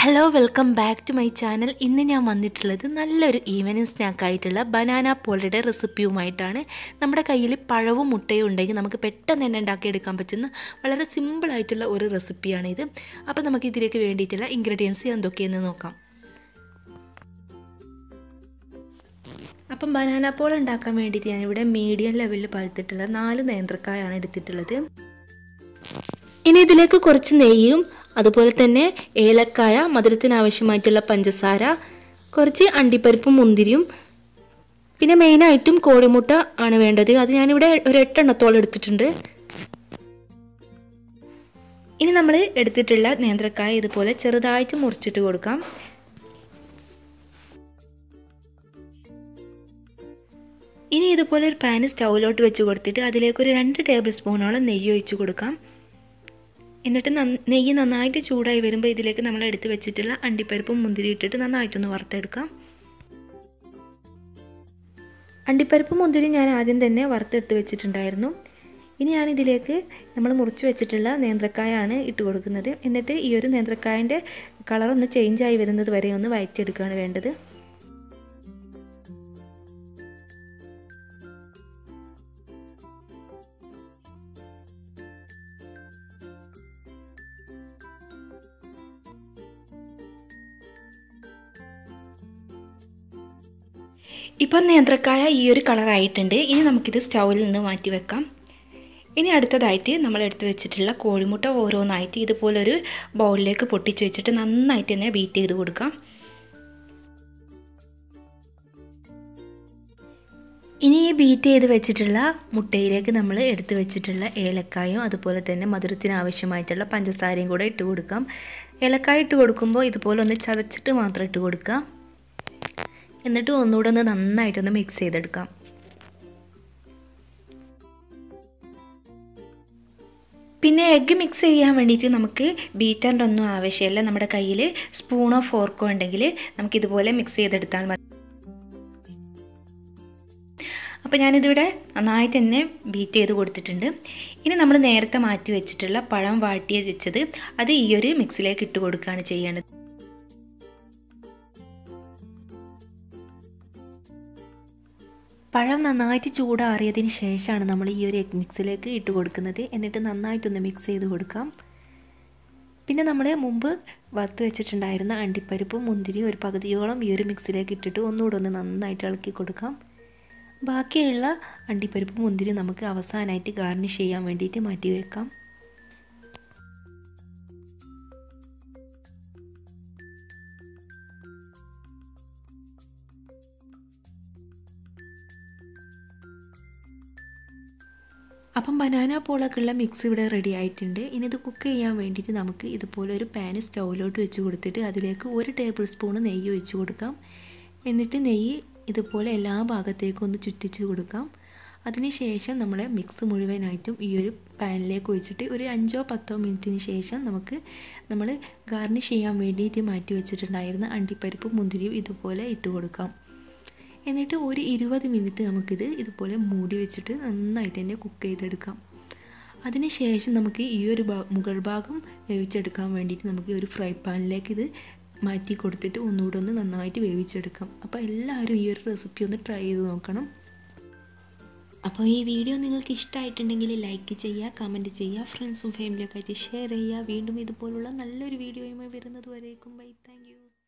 hello welcome back to my channel ഇന്ന് ഞാൻ വന്നിട്ടുള്ളത് നല്ലൊരു ഈവനിങ് സ്നാക്കായിട്ടുള്ള ബനാന പോളയുടെ റെസിപ്പിയുമായിട്ടാണ് നമ്മുടെ കയ്യിൽ പഴവും മുട്ടയും ഉണ്ടെങ്കിൽ നമുക്ക് പെട്ടെന്ന് തന്നെ ഉണ്ടാക്കിയെടുക്കാൻ പറ്റുന്ന വളരെ സിമ്പിളായിട്ടുള്ള ഒരു റെസിപ്പിയാണിത് അപ്പോൾ നമുക്ക് ഇതിലേക്ക് വേണ്ടിയിട്ടുള്ള ഇൻഗ്രീഡിയൻസ് എന്തൊക്കെയെന്ന് നോക്കാം അപ്പം ബനാന പോൾ ഉണ്ടാക്കാൻ വേണ്ടിയിട്ട് ഞാനിവിടെ മീഡിയം ലെവലിൽ പഴുത്തിട്ടുള്ള നാല് നേന്ത്രക്കായാണ് എടുത്തിട്ടുള്ളത് ഇനി ഇതിലേക്ക് കുറച്ച് നെയ്യും അതുപോലെ തന്നെ ഏലക്കായ മധുരത്തിന് ആവശ്യമായിട്ടുള്ള പഞ്ചസാര കുറച്ച് അണ്ടിപ്പരിപ്പും മുന്തിരിയും പിന്നെ മെയിനായിട്ടും കോഴിമുട്ട ആണ് വേണ്ടത് അത് ഞാനിവിടെ ഒരു എട്ടെണ്ണത്തോളം എടുത്തിട്ടുണ്ട് ഇനി നമ്മൾ എടുത്തിട്ടുള്ള നേന്ത്രക്കായ ഇതുപോലെ ചെറുതായിട്ട് മുറിച്ചിട്ട് കൊടുക്കാം ഇനി ഇതുപോലെ ഒരു പാന് സ്റ്റൗവിലോട്ട് വെച്ച് കൊടുത്തിട്ട് അതിലേക്ക് ഒരു രണ്ട് ടേബിൾ സ്പൂണോളം നെയ്യ് ഒഴിച്ച് കൊടുക്കാം എന്നിട്ട് നെയ്യ് നന്നായിട്ട് ചൂടായി വരുമ്പോൾ ഇതിലേക്ക് നമ്മൾ എടുത്ത് വെച്ചിട്ടുള്ള അണ്ടിപ്പരിപ്പും മുന്തിരി ഇട്ടിട്ട് നന്നായിട്ടൊന്ന് വറുത്തെടുക്കാം അണ്ടിപ്പരിപ്പ് മുന്തിരി ഞാൻ ആദ്യം തന്നെ വറുത്തെടുത്ത് വെച്ചിട്ടുണ്ടായിരുന്നു ഇനി ഞാൻ ഇതിലേക്ക് നമ്മൾ മുറിച്ച് വെച്ചിട്ടുള്ള നേന്ത്രക്കായാണ് ഇട്ട് കൊടുക്കുന്നത് എന്നിട്ട് ഈ ഒരു നേന്ത്രക്കായൻ്റെ കളർ ഒന്ന് ചേഞ്ച് ആയി വരുന്നത് വരെ ഒന്ന് വഴറ്റിയെടുക്കുകയാണ് വേണ്ടത് ഇപ്പം നേന്ത്രക്കായ ഈ ഒരു കളറായിട്ടുണ്ട് ഇനി നമുക്കിത് സ്റ്റൗവിൽ നിന്ന് മാറ്റി വെക്കാം ഇനി അടുത്തതായിട്ട് നമ്മൾ എടുത്തു വെച്ചിട്ടുള്ള കോഴിമുട്ട ഓരോന്നായിട്ട് ഇതുപോലൊരു ബൗളിലേക്ക് പൊട്ടിച്ച് വെച്ചിട്ട് നന്നായിട്ട് തന്നെ ബീറ്റ് ചെയ്ത് കൊടുക്കാം ഇനി ഈ ബീറ്റ് ചെയ്ത് വെച്ചിട്ടുള്ള മുട്ടയിലേക്ക് നമ്മൾ എടുത്തു വെച്ചിട്ടുള്ള ഏലക്കായും അതുപോലെ തന്നെ മധുരത്തിന് ആവശ്യമായിട്ടുള്ള പഞ്ചസാരയും കൂടെ ഇട്ട് കൊടുക്കാം ഏലക്കായ ഇട്ട് കൊടുക്കുമ്പോൾ ഇതുപോലെ ഒന്ന് ചതച്ചിട്ട് മാത്രം ഇട്ട് കൊടുക്കാം എന്നിട്ട് ഒന്നുകൂടെ ഒന്ന് നന്നായിട്ടൊന്ന് മിക്സ് ചെയ്തെടുക്കാം പിന്നെ എഗ്ഗ് മിക്സ് ചെയ്യാൻ വേണ്ടിയിട്ട് നമുക്ക് ബീറ്ററിൻ്റെ ഒന്നും ആവശ്യമില്ല നമ്മുടെ കയ്യിൽ സ്പൂണോ ഫോർക്കോ ഉണ്ടെങ്കിൽ നമുക്കിതുപോലെ മിക്സ് ചെയ്തെടുത്താൽ മതി അപ്പോൾ ഞാനിതിവിടെ നന്നായിട്ട് തന്നെ ബീറ്റ് ചെയ്ത് കൊടുത്തിട്ടുണ്ട് ഇനി നമ്മൾ നേരത്തെ മാറ്റി വെച്ചിട്ടുള്ള പഴം വാട്ടി വെച്ചത് അത് ഈ ഒരു മിക്സിലേക്ക് ഇട്ട് കൊടുക്കുകയാണ് ചെയ്യേണ്ടത് പഴം നന്നായിട്ട് ചൂടാറിയതിന് ശേഷമാണ് നമ്മൾ ഈ ഒരു എഗ് മിക്സിലേക്ക് ഇട്ട് കൊടുക്കുന്നത് എന്നിട്ട് നന്നായിട്ടൊന്ന് മിക്സ് ചെയ്ത് കൊടുക്കാം പിന്നെ നമ്മൾ മുമ്പ് വറുത്ത് വെച്ചിട്ടുണ്ടായിരുന്ന അണ്ടിപ്പരിപ്പും മുന്തിരിയും ഒരു പകുതിയോളം ഈ ഒരു മിക്സിലേക്ക് ഇട്ടിട്ട് ഒന്നുകൂടെ ഒന്ന് നന്നായിട്ട് ഇളക്കി കൊടുക്കാം ബാക്കിയുള്ള അണ്ടിപ്പരിപ്പും മുന്തിരിയും നമുക്ക് അവസാനമായിട്ട് ഗാർണിഷ് ചെയ്യാൻ വേണ്ടിയിട്ട് മാറ്റി വെക്കാം അപ്പം ബനാന പോളൊക്കെയുള്ള മിക്സ് ഇവിടെ റെഡി ആയിട്ടുണ്ട് ഇനി ഇത് കുക്ക് ചെയ്യാൻ വേണ്ടിയിട്ട് നമുക്ക് ഇതുപോലെ ഒരു പാന് സ്റ്റൗവിലോട്ട് വെച്ച് കൊടുത്തിട്ട് അതിലേക്ക് ഒരു ടേബിൾ സ്പൂൺ നെയ്യ് ഒഴിച്ച് കൊടുക്കാം എന്നിട്ട് നെയ്യ് ഇതുപോലെ എല്ലാ ഭാഗത്തേക്കും ഒന്ന് ചുറ്റിച്ച് കൊടുക്കാം അതിനുശേഷം നമ്മൾ മിക്സ് മുഴുവനായിട്ടും ഈ ഒരു പാനിലേക്ക് ഒഴിച്ചിട്ട് ഒരു അഞ്ചോ പത്തോ മിനിറ്റിന് ശേഷം നമുക്ക് നമ്മൾ ഗാർണിഷ് ചെയ്യാൻ വേണ്ടിയിട്ട് മാറ്റി വെച്ചിട്ടുണ്ടായിരുന്ന അണ്ടിപ്പരിപ്പ് മുന്തിരിയും ഇതുപോലെ ഇട്ട് കൊടുക്കാം എന്നിട്ട് ഒരു ഇരുപത് മിനിറ്റ് നമുക്കിത് ഇതുപോലെ മൂടി വെച്ചിട്ട് നന്നായിട്ട് തന്നെ കുക്ക് ചെയ്തെടുക്കാം അതിനുശേഷം നമുക്ക് ഈ ഒരു മുകൾ ഭാഗം വേവിച്ചെടുക്കാൻ വേണ്ടിയിട്ട് നമുക്ക് ഈ ഒരു ഫ്രൈ പാനിലേക്ക് ഇത് മാറ്റി കൊടുത്തിട്ട് ഒന്നുകൂടെ ഒന്ന് നന്നായിട്ട് വേവിച്ചെടുക്കാം അപ്പോൾ എല്ലാവരും ഈ ഒരു റെസിപ്പി ഒന്ന് ട്രൈ ചെയ്ത് നോക്കണം അപ്പോൾ ഈ വീഡിയോ നിങ്ങൾക്ക് ഇഷ്ടമായിട്ടുണ്ടെങ്കിൽ ലൈക്ക് ചെയ്യുക കമൻറ്റ് ചെയ്യുക ഫ്രണ്ട്സും ഫാമിലിയൊക്കെ ആയിട്ട് ഷെയർ ചെയ്യുക വീണ്ടും ഇതുപോലുള്ള നല്ലൊരു വീഡിയോയുമായി വരുന്നത് വരേക്കും ബൈ താങ്ക്